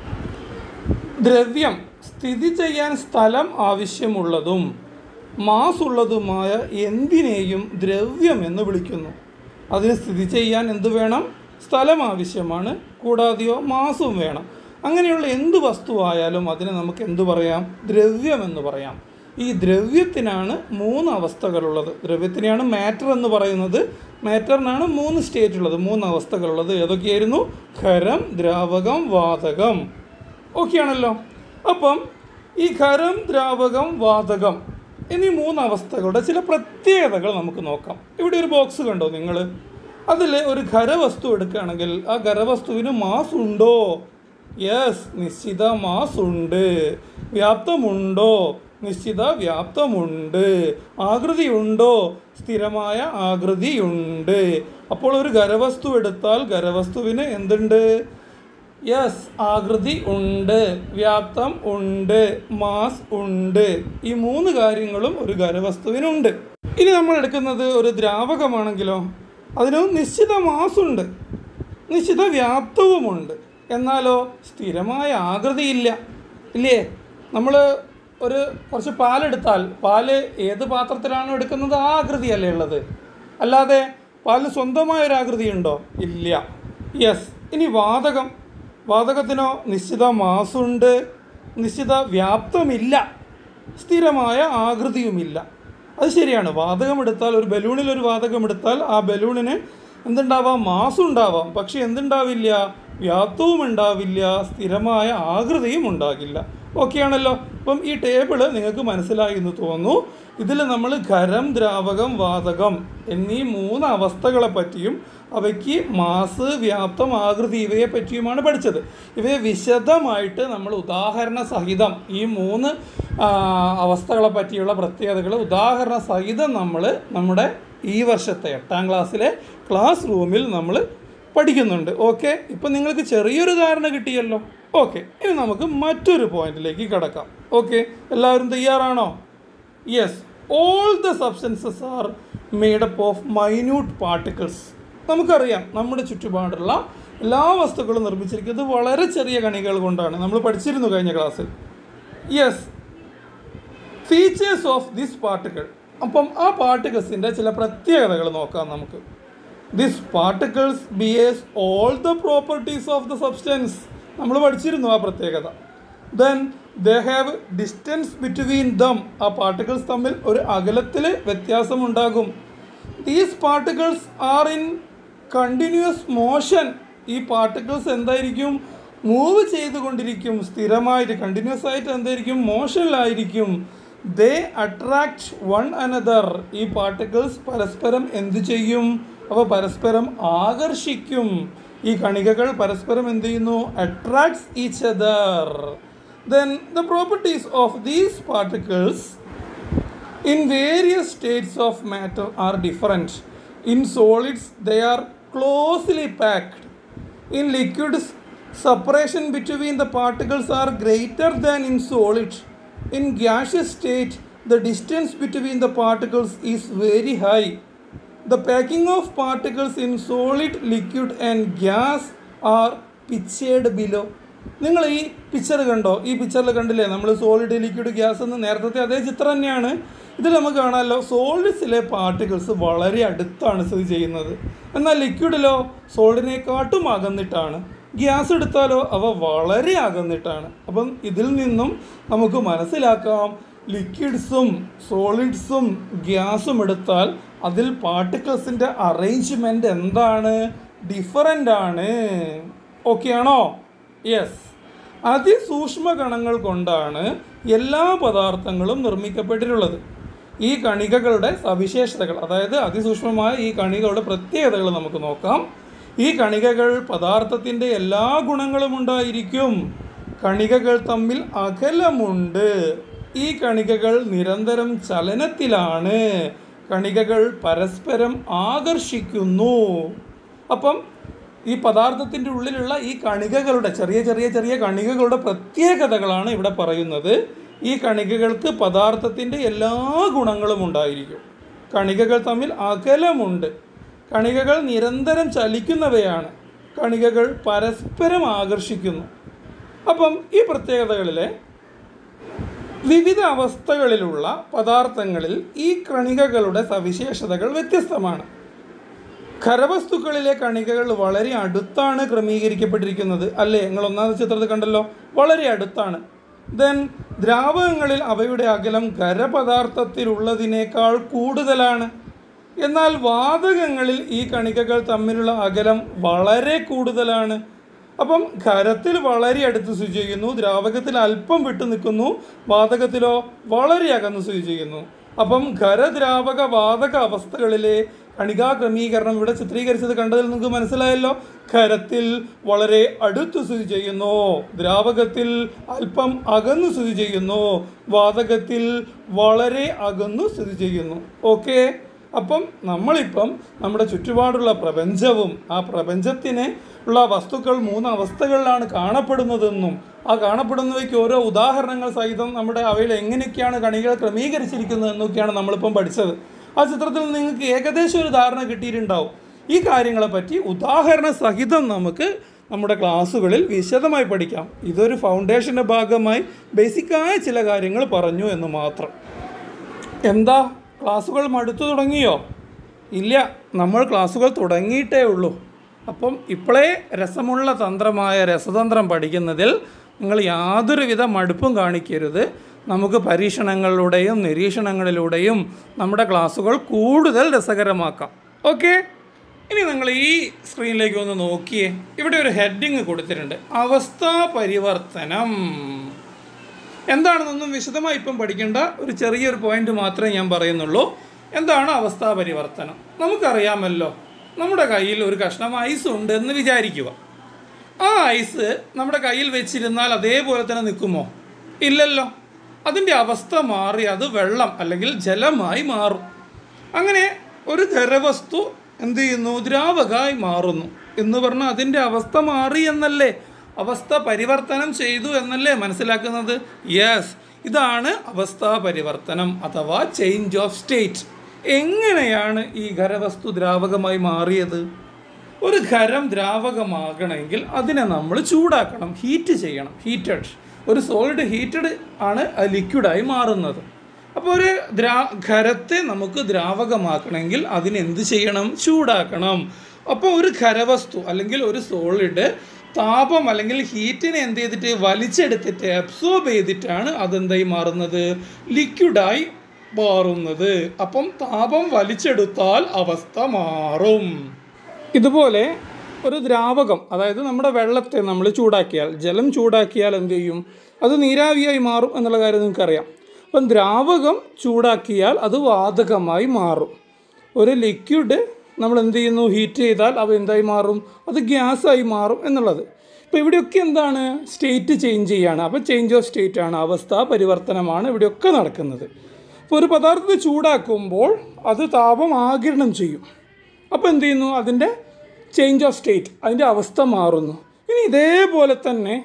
ദ്രവ്യം സ്ഥിതി ചെയ്യാൻ സ്ഥലം ആവശ്യമുള്ളതും മാസ് ഉള്ളതുമായ എന്തിനേയും ദ്രവ്യം എന്ന് വിളിക്കുന്നു അതിന് സ്ഥിതി ചെയ്യാൻ എന്ത് വേണം സ്ഥലം ആവശ്യമാണ് കൂടാതെയോ മാസും വേണം അങ്ങനെയുള്ള എന്ത് വസ്തുവായാലും അതിനെ നമുക്ക് എന്ത് പറയാം ദ്രവ്യം എന്ന് പറയാം ഈ ദ്രവ്യത്തിനാണ് മൂന്ന് അവസ്ഥകളുള്ളത് ദ്രവ്യത്തിനെയാണ് മാറ്റർ എന്ന് പറയുന്നത് മാറ്ററിനാണ് മൂന്ന് സ്റ്റേറ്റ് ഉള്ളത് മൂന്ന് അവസ്ഥകളുള്ളത് ഏതൊക്കെയായിരുന്നു ഖരം ദ്രാവകം വാതകം ഓക്കെ ആണല്ലോ അപ്പം ഈ ഖരം ദ്രാവകം വാതകം എന്നീ മൂന്ന് അവസ്ഥകളുടെ ചില പ്രത്യേകതകൾ നമുക്ക് നോക്കാം ഇവിടെ ഒരു ബോക്സ് കണ്ടോ നിങ്ങൾ അതിൽ ഒരു ഖരവസ്തു എടുക്കുകയാണെങ്കിൽ ആ ഖരവസ്തുവിന് മാസ് ഉണ്ടോ യെസ് നിശ്ചിത മാസ് ഉണ്ട് വ്യാപ്തമുണ്ടോ നിശ്ചിത വ്യാപ്തമുണ്ട് ആകൃതി ഉണ്ടോ സ്ഥിരമായ ആകൃതിയുണ്ട് അപ്പോൾ ഒരു ഖരവസ്തു എടുത്താൽ ഖരവസ്തുവിന് എന്തുണ്ട് യെസ് ആകൃതി ഉണ്ട് വ്യാപ്തം ഉണ്ട് മാസ് ഉണ്ട് ഈ മൂന്ന് കാര്യങ്ങളും ഒരു ഖരവസ്തുവിനുണ്ട് ഇനി നമ്മൾ എടുക്കുന്നത് ഒരു ദ്രാവകമാണെങ്കിലോ അതിന് നിശ്ചിത മാസ് ഉണ്ട് നിശ്ചിത വ്യാപ്തവുമുണ്ട് എന്നാലോ സ്ഥിരമായ ആകൃതിയില്ല ഇല്ലേ നമ്മൾ ഒരു കുറച്ച് പാലെടുത്താൽ പാല് ഏത് പാത്രത്തിലാണോ എടുക്കുന്നത് ആ ആകൃതിയല്ലേ ഉള്ളത് അല്ലാതെ പാലിന് സ്വന്തമായ ഒരു ആകൃതി ഉണ്ടോ ഇല്ല യെസ് ഇനി വാതകം വാതകത്തിനോ നിശ്ചിത മാസുണ്ട് നിശ്ചിത വ്യാപ്തമില്ല സ്ഥിരമായ ആകൃതിയുമില്ല അത് ശരിയാണ് വാതകം എടുത്താൽ ഒരു ബലൂണിൽ ഒരു വാതകം എടുത്താൽ ആ ബലൂണിന് എന്തുണ്ടാവാം മാസ് ഉണ്ടാവാം പക്ഷെ എന്തുണ്ടാവില്ല വ്യാപ്തവും ഉണ്ടാവില്ല സ്ഥിരമായ ആകൃതിയും ഉണ്ടാകില്ല ഓക്കെ ആണല്ലോ അപ്പം ഈ ടേബിള് നിങ്ങൾക്ക് മനസ്സിലായി എന്ന് തോന്നുന്നു ഇതിൽ നമ്മൾ ഖരം ദ്രാവകം വാതകം എന്നീ മൂന്ന് അവസ്ഥകളെ പറ്റിയും അവയ്ക്ക് മാസ് വ്യാപ്തം ആകൃതി ഇവയെ പറ്റിയുമാണ് പഠിച്ചത് ഇവയെ വിശദമായിട്ട് നമ്മൾ ഉദാഹരണ സഹിതം ഈ മൂന്ന് ആ, അവസ്ഥകളെ പറ്റിയുള്ള പ്രത്യേകതകൾ ഉദാഹരണ സഹിതം നമ്മൾ നമ്മുടെ ഈ വർഷത്തെ എട്ടാം ക്ലാസ്സിലെ ക്ലാസ് റൂമിൽ നമ്മൾ പഠിക്കുന്നുണ്ട് ഓക്കെ ഇപ്പം നിങ്ങൾക്ക് ചെറിയൊരു ധാരണ കിട്ടിയല്ലോ ഓക്കെ ഇനി നമുക്ക് മറ്റൊരു പോയിന്റിലേക്ക് കിടക്കാം ഓക്കെ എല്ലാവരും തയ്യാറാണോ yes all the substances are made up of minute particles നമുക്കറിയാം നമ്മുടെ ചുറ്റുപാടുള്ള എല്ലാ വസ്തുക്കളും നിർമ്മിച്ചിരിക്കുന്നത് വളരെ ചെറിയ കണികൾ കൊണ്ടാണ് നമ്മൾ പഠിച്ചിരുന്നു കഴിഞ്ഞ ക്ലാസ്സിൽ yes features of this particle അപ്പം ആ പാർട്ടിക്കിൾസിൻ്റെ ചില പ്രത്യേകതകൾ നോക്കാം നമുക്ക് this particles bears all the properties of the substance നമ്മൾ പഠിച്ചിരുന്നു ആ പ്രത്യേകത then they have distance between them ആ പാർട്ടിക്കിൾസ് തമ്മിൽ ഒരു അകലത്തിൽ വ്യത്യാസമുണ്ടാകും these particles are in continuous motion ഈ പാർട്ടിക്കിൾസ് എന്തായിരിക്കും മൂവ് ചെയ്തുകൊണ്ടിരിക്കും സ്ഥിരമായിട്ട് കണ്ടിന്യൂസ് ആയിട്ട് എന്തായിരിക്കും മോഷനിലായിരിക്കും ദേ അട്രാക്ട് വൺ അനദർ ഈ പാർട്ടിക്കിൾസ് പരസ്പരം എന്തു ചെയ്യും അവ പരസ്പരം ആകർഷിക്കും ഈ കണികകൾ പരസ്പരം എന്ത് ചെയ്യുന്നു attracts each other then the properties of these particles In various states of matter are different. In solids, they are closely packed. In liquids, separation between the particles are greater than in solid. In gaseous state, the distance between the particles is very high. The packing of particles in solid, liquid and gas are pictured below. നിങ്ങൾ ഈ picture കണ്ടോ ഈ പിക്ചറിൽ കണ്ടില്ലേ നമ്മൾ solid liquid gas എന്ന് നേരത്തെ അതേ ചിത്രം തന്നെയാണ് ഇതിൽ നമുക്ക് കാണാമല്ലോ സോളിഡ്സിലെ പാർട്ടിക്കിൾസ് വളരെ അടുത്താണ് സ്ഥിതി ചെയ്യുന്നത് എന്നാൽ ലിക്വിഡിലോ സോളിഡിനെക്കാട്ടും അകന്നിട്ടാണ് ഗ്യാസ് എടുത്താലോ അവ വളരെ അകന്നിട്ടാണ് അപ്പം ഇതിൽ നിന്നും നമുക്ക് മനസ്സിലാക്കാം ലിക്വിഡ്സും സോളിഡ്സും ഗ്യാസും എടുത്താൽ അതിൽ പാർട്ടിക്കിൾസിൻ്റെ അറേഞ്ച്മെൻറ്റ് എന്താണ് ഡിഫറൻ്റ് ആണ് ഓക്കെ ആണോ യെസ് അതിസൂക്ഷ്മ കണങ്ങൾ കൊണ്ടാണ് എല്ലാ പദാർത്ഥങ്ങളും നിർമ്മിക്കപ്പെട്ടിട്ടുള്ളത് ഈ കണികകളുടെ സവിശേഷതകൾ അതായത് അതിസൂക്ഷ്മമായ ഈ കണികകളുടെ പ്രത്യേകതകൾ നമുക്ക് നോക്കാം ഈ കണികകൾ പദാർത്ഥത്തിൻ്റെ എല്ലാ ഗുണങ്ങളും ഉണ്ടായിരിക്കും കണികകൾ തമ്മിൽ അകലമുണ്ട് ഈ കണികകൾ നിരന്തരം ചലനത്തിലാണ് കണികകൾ പരസ്പരം ആകർഷിക്കുന്നു അപ്പം ഈ പദാർത്ഥത്തിൻ്റെ ഉള്ളിലുള്ള ഈ കണികകളുടെ ചെറിയ ചെറിയ ചെറിയ കണികകളുടെ പ്രത്യേകതകളാണ് ഇവിടെ പറയുന്നത് ഈ കണികകൾക്ക് പദാർത്ഥത്തിൻ്റെ എല്ലാ ഗുണങ്ങളും ഉണ്ടായിരിക്കും കണികകൾ തമ്മിൽ അകലമുണ്ട് കണികകൾ നിരന്തരം ചലിക്കുന്നവയാണ് കണികകൾ പരസ്പരം ആകർഷിക്കുന്നു അപ്പം ഈ പ്രത്യേകതകളിലെ വിവിധ അവസ്ഥകളിലുള്ള പദാർത്ഥങ്ങളിൽ ഈ കണികകളുടെ സവിശേഷതകൾ വ്യത്യസ്തമാണ് ഖരവസ്തുക്കളിലെ കണികകൾ വളരെ അടുത്താണ് ക്രമീകരിക്കപ്പെട്ടിരിക്കുന്നത് അല്ലേ നിങ്ങൾ ഒന്നാമത്തെ ചിത്രത്തിൽ കണ്ടല്ലോ വളരെ അടുത്താണ് ദെൻ ദ്രാവകങ്ങളിൽ അവയുടെ അകലം ഖരപദാർത്ഥത്തിലുള്ളതിനേക്കാൾ കൂടുതലാണ് എന്നാൽ വാതകങ്ങളിൽ ഈ കണികകൾ തമ്മിലുള്ള അകലം വളരെ കൂടുതലാണ് അപ്പം ഖരത്തിൽ വളരെ അടുത്ത് സ്ഥിതി ചെയ്യുന്നു ദ്രാവകത്തിൽ അല്പം വിട്ടു നിൽക്കുന്നു വാതകത്തിലോ വളരെ അകന്ന് സ്ഥിതി ചെയ്യുന്നു അപ്പം ഖരദ്രാവക വാതക അവസ്ഥകളിലെ കണികാ ക്രമീകരണം ഇവിടെ ചിത്രീകരിച്ചത് കണ്ടതിൽ നിങ്ങൾക്ക് മനസ്സിലായല്ലോ ഖരത്തിൽ വളരെ അടുത്ത് സ്ഥിതി ചെയ്യുന്നു ദ്രാവകത്തിൽ അല്പം അകന്നു സ്ഥിതി ചെയ്യുന്നു വാതകത്തിൽ വളരെ അകന്നു സ്ഥിതി ചെയ്യുന്നു ഓക്കെ അപ്പം നമ്മളിപ്പം നമ്മുടെ ചുറ്റുപാടുള്ള പ്രപഞ്ചവും ആ പ്രപഞ്ചത്തിന് ഉള്ള വസ്തുക്കൾ മൂന്ന് അവസ്ഥകളിലാണ് കാണപ്പെടുന്നതെന്നും ആ കാണപ്പെടുന്നവയ്ക്ക് ഓരോ ഉദാഹരണങ്ങൾ സഹിതം നമ്മുടെ അവയിൽ എങ്ങനെയൊക്കെയാണ് കണികൾ ക്രമീകരിച്ചിരിക്കുന്നത് എന്നൊക്കെയാണ് നമ്മളിപ്പം പഠിച്ചത് ആ ചിത്രത്തിൽ നിങ്ങൾക്ക് ഏകദേശം ഒരു ധാരണ കിട്ടിയിട്ടുണ്ടാവും ഈ കാര്യങ്ങളെപ്പറ്റി ഉദാഹരണ സഹിതം നമുക്ക് നമ്മുടെ ക്ലാസ്സുകളിൽ വിശദമായി പഠിക്കാം ഇതൊരു ഫൗണ്ടേഷൻ്റെ ഭാഗമായി ബേസിക്കായ ചില കാര്യങ്ങൾ പറഞ്ഞു എന്ന് മാത്രം എന്താ ക്ലാസ്സുകൾ മടുത്തു തുടങ്ങിയോ ഇല്ല നമ്മൾ ക്ലാസ്സുകൾ തുടങ്ങിയിട്ടേ ഉള്ളൂ അപ്പം ഇപ്പോഴേ രസമുള്ള തന്ത്രമായ രസതന്ത്രം പഠിക്കുന്നതിൽ നിങ്ങൾ യാതൊരുവിധ മടുപ്പും കാണിക്കരുത് നമുക്ക് പരീക്ഷണങ്ങളിലൂടെയും നിരീക്ഷണങ്ങളിലൂടെയും നമ്മുടെ ക്ലാസ്സുകൾ കൂടുതൽ രസകരമാക്കാം ഓക്കെ ഇനി നിങ്ങൾ ഈ സ്ക്രീനിലേക്ക് ഒന്ന് നോക്കിയേ ഇവിടെ ഒരു ഹെഡിങ് കൊടുത്തിട്ടുണ്ട് അവസ്ഥാ പരിവർത്തനം എന്താണെന്നൊന്നും വിശദമായി ഇപ്പം പഠിക്കേണ്ട ഒരു ചെറിയൊരു പോയിന്റ് മാത്രമേ ഞാൻ പറയുന്നുള്ളൂ എന്താണ് അവസ്ഥാ പരിവർത്തനം നമുക്കറിയാമല്ലോ നമ്മുടെ കയ്യിൽ ഒരു കഷ്ണം ഐസ് ഉണ്ട് എന്ന് വിചാരിക്കുക ആ ഐസ് നമ്മുടെ കയ്യിൽ വെച്ചിരുന്നാൽ അതേപോലെ തന്നെ നിൽക്കുമോ ഇല്ലല്ലോ അതിൻ്റെ അവസ്ഥ മാറി അത് വെള്ളം അല്ലെങ്കിൽ ജലമായി മാറും അങ്ങനെ ഒരു ഖരവസ്തു എന്ത് ചെയ്യുന്നു ദ്രാവകമായി മാറുന്നു എന്ന് പറഞ്ഞാൽ അതിൻ്റെ അവസ്ഥ മാറി എന്നല്ലേ അവസ്ഥ പരിവർത്തനം ചെയ്തു എന്നല്ലേ മനസ്സിലാക്കുന്നത് യെസ് ഇതാണ് അവസ്ഥാ പരിവർത്തനം അഥവാ ചേഞ്ച് ഓഫ് സ്റ്റേറ്റ് എങ്ങനെയാണ് ഈ ഖരവസ്തു ദ്രാവകമായി മാറിയത് ഒരു ഖരം ദ്രാവകമാകണമെങ്കിൽ അതിനെ നമ്മൾ ചൂടാക്കണം ഹീറ്റ് ചെയ്യണം ഹീറ്റഡ് ഒരു സോളിഡ് ഹീറ്റഡ് ആണ് ലിക്വിഡായി മാറുന്നത് അപ്പോൾ ഒരു ദ്രാ ഖരത്തെ നമുക്ക് ദ്രാവകമാക്കണമെങ്കിൽ അതിന് എന്ത് ചെയ്യണം ചൂടാക്കണം അപ്പോൾ ഒരു ഖരവസ്തു അല്ലെങ്കിൽ ഒരു സോളിഡ് താപം അല്ലെങ്കിൽ ഹീറ്റിനെ എന്ത് ചെയ്തിട്ട് വലിച്ചെടുത്തിട്ട് അബ്സോർബ് ചെയ്തിട്ടാണ് അതെന്തായി മാറുന്നത് ലിക്വിഡായി മാറുന്നത് അപ്പം താപം വലിച്ചെടുത്താൽ അവസ്ഥ മാറും ഇതുപോലെ ഒരു ദ്രാവകം അതായത് നമ്മുടെ വെള്ളത്തെ നമ്മൾ ചൂടാക്കിയാൽ ജലം ചൂടാക്കിയാൽ എന്ത് ചെയ്യും അത് നീരാവിയായി മാറും എന്നുള്ള കാര്യം നിങ്ങൾക്കറിയാം അപ്പം ദ്രാവകം ചൂടാക്കിയാൽ അത് വാതകമായി മാറും ഒരു ലിക്വിഡ് നമ്മൾ എന്ത് ചെയ്യുന്നു ഹീറ്റ് ചെയ്താൽ അവ എന്തായി മാറും അത് ഗ്യാസായി മാറും എന്നുള്ളത് ഇപ്പോൾ ഇവിടെയൊക്കെ എന്താണ് സ്റ്റേറ്റ് ചേഞ്ച് ചെയ്യാണ് അപ്പോൾ ചേഞ്ച് ഓഫ് സ്റ്റേറ്റ് ആണ് അവസ്ഥ പരിവർത്തനമാണ് ഇവിടെയൊക്കെ നടക്കുന്നത് ഇപ്പോൾ ഒരു പദാർത്ഥത്തെ ചൂടാക്കുമ്പോൾ അത് താപം ആകിരണം ചെയ്യും അപ്പോൾ എന്ത് ചെയ്യുന്നു അതിൻ്റെ ചേഞ്ച് ഓഫ് സ്റ്റേറ്റ് അതിൻ്റെ അവസ്ഥ മാറുന്നു ഇനി ഇതേപോലെ തന്നെ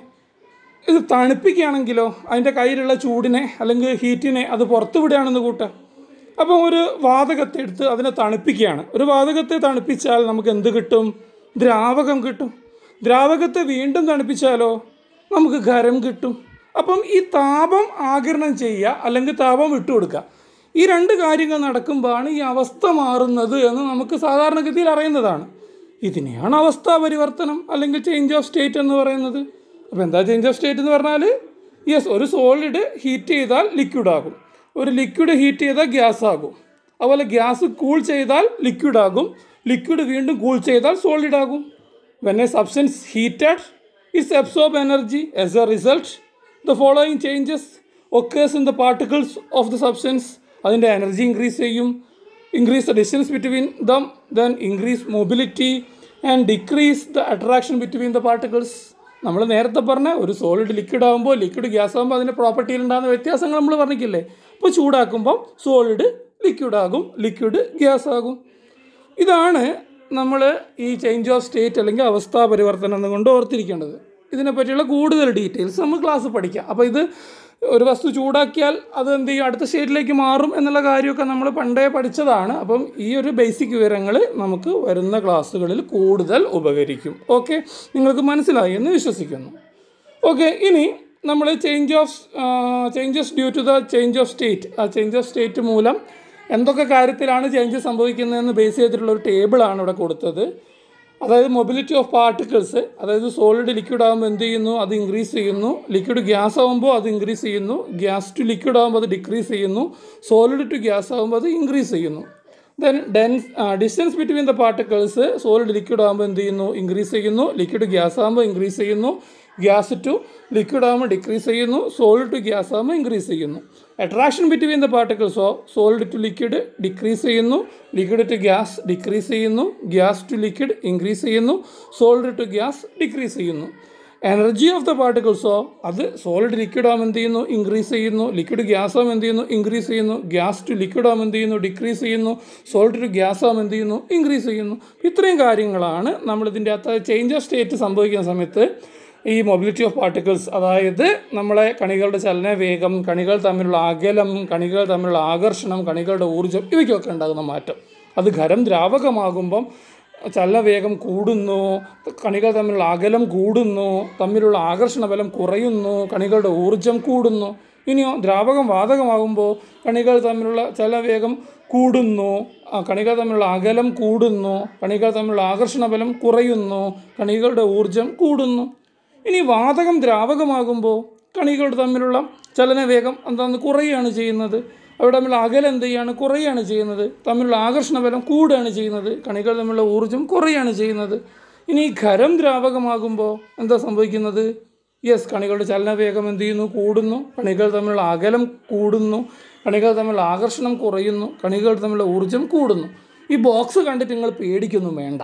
ഇത് തണുപ്പിക്കുകയാണെങ്കിലോ അതിൻ്റെ കയ്യിലുള്ള ചൂടിനെ അല്ലെങ്കിൽ ഹീറ്റിനെ അത് പുറത്തു വിടുകയാണെന്ന് കൂട്ടുക അപ്പോൾ ഒരു വാതകത്തെ എടുത്ത് അതിനെ തണുപ്പിക്കുകയാണ് ഒരു വാതകത്തെ തണുപ്പിച്ചാൽ നമുക്ക് എന്ത് കിട്ടും ദ്രാവകം കിട്ടും ദ്രാവകത്തെ വീണ്ടും തണുപ്പിച്ചാലോ നമുക്ക് ഖരം കിട്ടും അപ്പം ഈ താപം ആകിരണം ചെയ്യുക അല്ലെങ്കിൽ താപം വിട്ടുകൊടുക്കുക ഈ രണ്ട് കാര്യങ്ങൾ നടക്കുമ്പോഴാണ് ഈ അവസ്ഥ മാറുന്നത് എന്ന് നമുക്ക് സാധാരണഗതിയിൽ അറിയുന്നതാണ് ഇതിനെയാണ് അവസ്ഥാ പരിവർത്തനം അല്ലെങ്കിൽ ചേഞ്ച് ഓഫ് സ്റ്റേറ്റ് എന്ന് പറയുന്നത് അപ്പോൾ എന്താ ചേഞ്ച് ഓഫ് സ്റ്റേറ്റ് എന്ന് പറഞ്ഞാൽ യെസ് ഒരു സോളിഡ് ഹീറ്റ് ചെയ്താൽ ലിക്വിഡ് ആകും ഒരു ലിക്വിഡ് ഹീറ്റ് ചെയ്താൽ ഗ്യാസ് ആകും അതുപോലെ ഗ്യാസ് കൂൾ ചെയ്താൽ ലിക്വിഡ് ആകും ലിക്വിഡ് വീണ്ടും കൂൾ ചെയ്താൽ സോളിഡ് ആകും when a substance heated it's absorb energy as a result the following changes occurs in the particles of the substance അതിൻ്റെ എനർജി ഇൻക്രീസ് ചെയ്യും increase the distance between them then increase mobility and decrease the attraction between the particles നമ്മൾ നേരത്തെ പറഞ്ഞ ഒരു solid liquid ആകുമ്പോൾ liquid gas ആകുമ്പോൾ അതിൻ്റെ പ്രോപ്പർട്ടിയിൽ ഉണ്ടാകുന്ന വ്യത്യാസങ്ങൾ നമ്മൾ പറഞ്ഞിട്ടില്ലേ അപ്പോൾ ചൂടാക്കുമ്പോൾ സോളിഡ് ലിക്വിഡ് ആകും ലിക്വിഡ് ഗ്യാസ് ആകും ഇതാണ് നമ്മൾ ഈ ചേഞ്ച് ഓഫ് സ്റ്റേറ്റ് അല്ലെങ്കിൽ അവസ്ഥാ പരിവർത്തനം എന്നുകൊണ്ട് ഓർത്തിരിക്കേണ്ടത് ഇതിനെപ്പറ്റിയുള്ള കൂടുതൽ ഡീറ്റെയിൽസ് നമ്മൾ ക്ലാസ് പഠിക്കാം അപ്പോൾ ഇത് ഒരു വസ്തു ചൂടാക്കിയാൽ അത് എന്ത് ചെയ്യും അടുത്ത സ്റ്റേറ്റിലേക്ക് മാറും എന്നുള്ള കാര്യമൊക്കെ നമ്മൾ പണ്ടേ പഠിച്ചതാണ് അപ്പം ഈ ഒരു ബേസിക് വിവരങ്ങൾ നമുക്ക് വരുന്ന ക്ലാസ്സുകളിൽ കൂടുതൽ ഉപകരിക്കും ഓക്കെ നിങ്ങൾക്ക് മനസ്സിലായി എന്ന് വിശ്വസിക്കുന്നു ഓക്കെ ഇനി നമ്മൾ change of changes due to the change of state ആ ചേഞ്ച് ഓഫ് സ്റ്റേറ്റ് മൂലം എന്തൊക്കെ കാര്യത്തിലാണ് ചേഞ്ച് സംഭവിക്കുന്നതെന്ന് ബേസ് ചെയ്തിട്ടുള്ള ഒരു ടേബിളാണ് ഇവിടെ കൊടുത്തത് അതായത് മൊബിലിറ്റി ഓഫ് പാർട്ടിക്കിൾസ് അതായത് സോളിഡ് ലിക്വിഡ് ആകുമ്പോൾ എന്ത് ചെയ്യുന്നു അത് ഇൻക്രീസ് ചെയ്യുന്നു ലിക്വിഡ് ഗ്യാസ് ആകുമ്പോൾ അത് ഇൻക്രീസ് ചെയ്യുന്നു ഗ്യാസ് ടു ലിക്വിഡ് ആകുമ്പോൾ അത് ഡിക്രീസ് ചെയ്യുന്നു സോളിഡ് ടു ഗ്യാസ് ആകുമ്പോൾ അത് ഇൻക്രീസ് ചെയ്യുന്നു then dense distance between the particles solid liquid ആകുമ്പോൾ എന്ത് ചെയ്യുന്നു ഇൻക്രീസ് ചെയ്യുന്നു ലിക്വിഡ് ഗ്യാസ് ആകുമ്പോൾ ഇൻക്രീസ് ചെയ്യുന്നു ഗ്യാസ് ടു ലിക്വിഡ് ആകുമ്പോൾ ഡിക്രീസ് ചെയ്യുന്നു സോളിഡ് ടു ഗ്യാസ് ആകുമ്പോൾ ഇൻക്രീസ് ചെയ്യുന്നു അട്രാക്ഷൻ ബിറ്റ്വീൻ ദ പാർട്ടിക്കിൾസോ സോളിഡ് ടു ലിക്വിഡ് ഡിക്രീസ് ചെയ്യുന്നു ലിക്വിഡ് ടു ഗ്യാസ് ഡിക്രീസ് ചെയ്യുന്നു ഗ്യാസ് ടു ലിക്വിഡ് ഇൻക്രീസ് ചെയ്യുന്നു സോളിഡ് ടു ഗ്യാസ് ഡിക്രീസ് ചെയ്യുന്നു എനർജി ഓഫ് ദ പാർട്ടിക്കിൾസോ അത് സോളിഡ് ലിക്വിഡ് ആകുമ്പോൾ എന്ത് ചെയ്യുന്നു ഇൻക്രീസ് ചെയ്യുന്നു ലിക്വിഡ് ഗ്യാസ് ആകുമ്പോൾ എന്ത് ചെയ്യുന്നു ഇൻക്രീസ് ചെയ്യുന്നു ഗ്യാസ് ടു ലിക്വിഡ് ആകുമ്പോൾ എന്ത് ചെയ്യുന്നു ഡിക്രീസ് ചെയ്യുന്നു സോളിഡ് ടു ഗ്യാസ് ആകുമ്പോൾ എന്ത് ചെയ്യുന്നു ഇൻക്രീസ് ചെയ്യുന്നു ഇത്രയും കാര്യങ്ങളാണ് നമ്മളിതിൻ്റെ അകത്ത് ചേഞ്ച് ഓഫ് സ്റ്റേറ്റ് സംഭവിക്കുന്ന സമയത്ത് ഈ മൊബിലിറ്റി ഓഫ് പാർട്ടിക്കിൾസ് അതായത് നമ്മളെ കണികളുടെ ചലന വേഗം കണികൾ തമ്മിലുള്ള അകലം കണികൾ തമ്മിലുള്ള ആകർഷണം കണികളുടെ ഊർജ്ജം ഇവയ്ക്കൊക്കെ ഉണ്ടാകുന്ന മാറ്റം അത് ഖരം ദ്രാവകമാകുമ്പം ചലനവേഗം കൂടുന്നു കണികൾ തമ്മിലുള്ള അകലം കൂടുന്നു തമ്മിലുള്ള ആകർഷണ ബലം കുറയുന്നു കണികളുടെ ഊർജം കൂടുന്നു ഇനിയോ ദ്രാവകം വാതകമാകുമ്പോൾ കണികൾ തമ്മിലുള്ള ചലനവേഗം കൂടുന്നു ആ കണികൾ തമ്മിലുള്ള അകലം കൂടുന്നു കണികൾ തമ്മിലുള്ള ആകർഷണ ബലം കുറയുന്നു കണികളുടെ ഊർജം കൂടുന്നു ഇനി വാതകം ദ്രാവകമാകുമ്പോൾ കണികൾ തമ്മിലുള്ള ചലനവേഗം എന്താന്ന് കുറയുകയാണ് ചെയ്യുന്നത് അവിടെ തമ്മിലുള്ള അകലം എന്ത് ചെയ്യാണ് കുറയുകയാണ് ചെയ്യുന്നത് തമ്മിലുള്ള ആകർഷണ ബലം കൂടുകയാണ് ചെയ്യുന്നത് കണികൾ തമ്മിലുള്ള ഊർജ്ജം കുറയുകയാണ് ചെയ്യുന്നത് ഇനി ഈ ഖരം ദ്രാവകമാകുമ്പോൾ എന്താ സംഭവിക്കുന്നത് യെസ് കണികളുടെ ചലനവേഗം എന്ത് ചെയ്യുന്നു കൂടുന്നു കണികൾ തമ്മിലുള്ള അകലം കൂടുന്നു കണികൾ തമ്മിലുള്ള ആകർഷണം കുറയുന്നു കണികൾ തമ്മിലുള്ള ഊർജ്ജം കൂടുന്നു ഈ ബോക്സ് കണ്ടിട്ട് നിങ്ങൾ പേടിക്കൊന്നും വേണ്ട